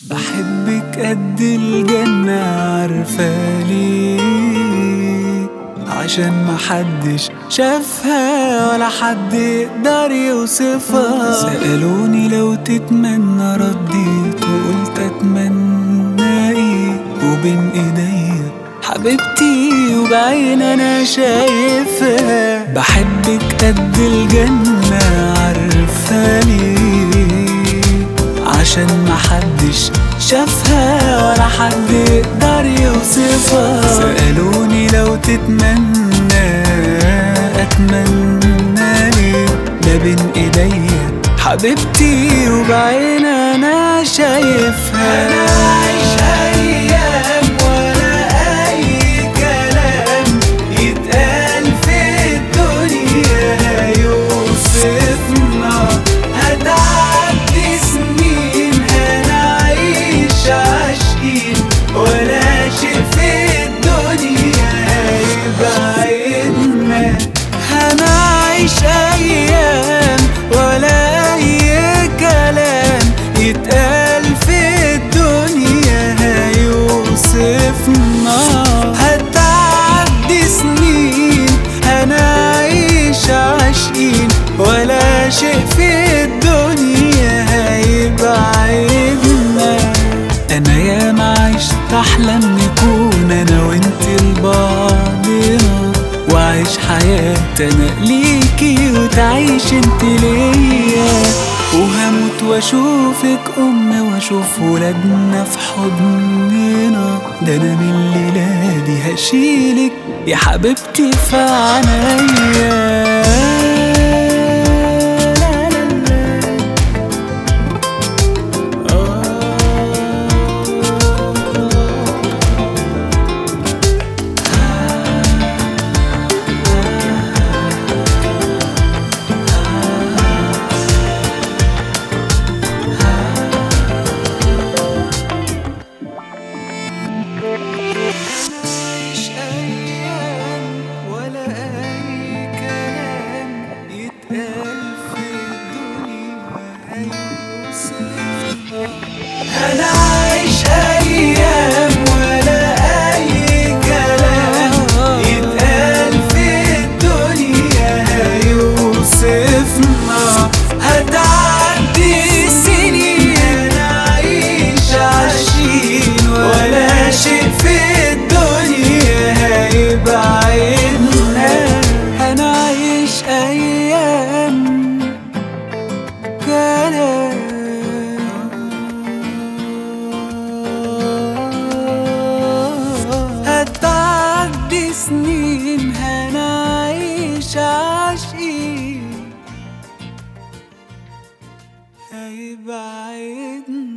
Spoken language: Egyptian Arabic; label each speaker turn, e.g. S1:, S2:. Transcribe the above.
S1: بحبك قد الجنة عارفالي عشان محدش شافها ولا حد يقدر يوصفها سألوني لو تتمنى رديت وقلت اتمنى ايه وبين ايديا حبيبتي وبعين انا شايفها بحبك قد الجنة عارفالي عشان محدش شافها ولا حد يقدر يوصفها سألوني لو تتمنى أتمنى ليه ده بين إيديا حبيبتي وبعين أنا شايفها أنا عايش أيام ولا أي كلام يتقال في الدنيا يوصفنا هتعدي سنين هنعيش عاشقين ولا شيء في الدنيا يبعدنا هنعيش أيام ولا أي كلام يتقال في الدنيا هيوصفنا هتعدي سنين هنعيش عاشقين ولا شيء في الدنيا هيبعدنا انا ياما عشت احلم نكون انا وانت لبعضنا وعيش حياتي انا ليكي وتعيش انت ليا وهموت واشوفك ام واشوف ولادنا في حضننا ده انا من الليله دي هشيلك يا حبيبتي في عينيا لا لا لا. مش أيام ولا أي كلام يتقال في الدنيا هيوصفنا هنعيش أيام ولا أي كلام يتقال في الدنيا هيوصفنا هتعدي سنين نعيش عايشين ولا شيء في الدنيا هيبعدنا هنعيش أيام كلام هتعدي سنين هنعيش عاشقين هيبعدنا